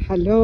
hello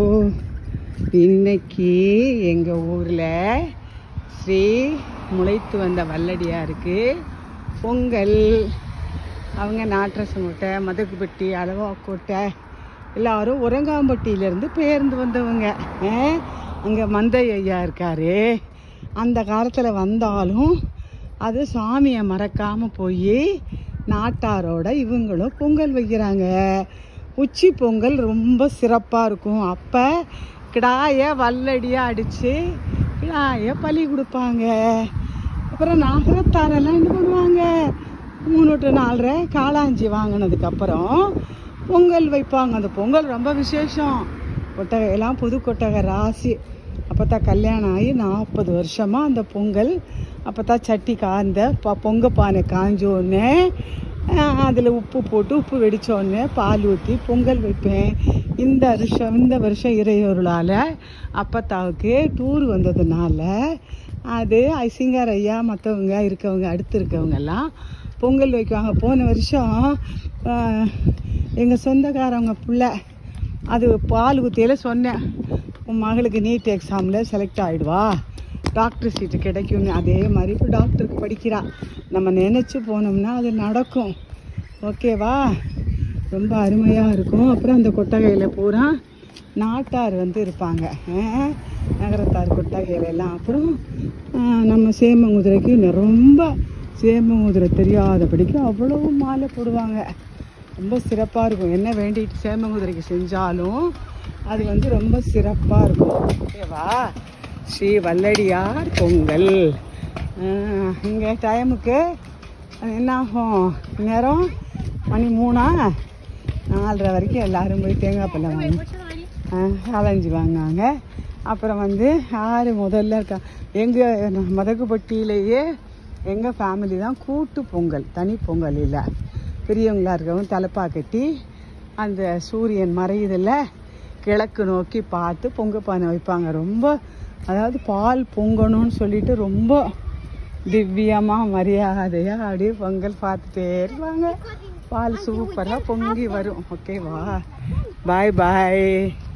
இன்னைக்கு எங்கள் ஊரில் ஸ்ரீ முளைத்து வந்த வல்லடியாருக்கு பொங்கல் அவங்க நாட்டரசு மூட்டை மதகுப்பட்டி அளவாக்கோட்டை எல்லாரும் உரங்காம்பட்டியிலேருந்து பேர்ந்து வந்தவங்க அங்கே மந்தை ஐயா இருக்காரு அந்த காலத்தில் வந்தாலும் அது சாமியை மறக்காமல் போய் நாட்டாரோட இவங்களும் பொங்கல் வைக்கிறாங்க உச்சி பொங்கல் ரொம்ப சிறப்பாக இருக்கும் அப்போ கிடாயை வல்லடியாக அடித்து கிடாயை பலி கொடுப்பாங்க அப்புறம் நாகரத்தாரெல்லாம் என்ன பண்ணுவாங்க மூணு டு நாலரை காளாஞ்சி வாங்கினதுக்கப்புறம் பொங்கல் வைப்பாங்க அந்த பொங்கல் ரொம்ப விசேஷம் கொட்டகையெல்லாம் புது கொட்டகை ராசி அப்போ தான் கல்யாணம் ஆகி நாற்பது வருஷமாக அந்த பொங்கல் அப்போ தான் சட்டி காந்த ப பொங்க பானை காஞ்சோடனே அதில் உப்பு போட்டு உப்பு வெடித்தோடனே பால் ஊற்றி பொங்கல் வைப்பேன் இந்த வருஷம் இந்த வருஷம் இறையொருளால் அப்பத்தாவுக்கு டூர் வந்ததுனால அது ஐசிங்கார் ஐயா மற்றவங்க இருக்கவங்க அடுத்து இருக்கவங்கெல்லாம் பொங்கல் வைக்குவாங்க போன வருஷம் எங்கள் சொந்தக்காரவங்க பிள்ளை அது பால் ஊற்றியில் சொன்னேன் உன் மகளுக்கு நீட் எக்ஸாமில் செலக்ட் ஆகிடுவா டாக்டர் சீட்டு கிடைக்கும்னு அதே மாதிரி இப்போ டாக்டருக்கு படிக்கிறா நம்ம நினச்சி போனோம்னா அது நடக்கும் ஓகேவா ரொம்ப அருமையாக இருக்கும் அப்புறம் அந்த கொட்டகையில் பூரா நாட்டார் வந்து இருப்பாங்க ஆஹ், நகரத்தார் கொட்டகையில எல்லாம் அப்புறம் ஆஹ், நம்ம சேமங்குதிரைக்கு ரொம்ப சேமங்குதிரை தெரியாதபடிக்கு அவ்வளவு மாலை போடுவாங்க ரொம்ப சிறப்பாக இருக்கும் என்ன வேண்டிட்டு சேமங்குதிரைக்கு செஞ்சாலும் அது வந்து ரொம்ப சிறப்பாக இருக்கும் ஓகேவா ஸ்ரீ வல்லடியார் பொங்கல் இங்கே டைமுக்கு என்ன ஆகும் நேரம் மணி மூணா நாலரை வரைக்கும் எல்லாரும் போய் தேங்காய் பழம் வாங்கி அலைஞ்சி வாங்குவாங்க அப்புறம் வந்து யார் முதல்ல இருக்கா எங்கள் மதகுப்பட்டியிலேயே எங்கள் ஃபேமிலி தான் கூட்டு பொங்கல் தனி பொங்கல் இல்லை பெரியவங்களா இருக்கவங்க தலைப்பா கட்டி அந்த சூரியன் மறையுதில்ல கிழக்கு நோக்கி பார்த்து பொங்க பானை வைப்பாங்க ரொம்ப அதாவது பால் பொங்கணும்னு சொல்லிட்டு ரொம்ப திவ்யமாக மரியாதையாக அப்படியே பொங்கல் பார்த்துட்டே இருப்பாங்க பால் சூப்பராக பொங்கி வரும் ஓகேவா பாய் பாய்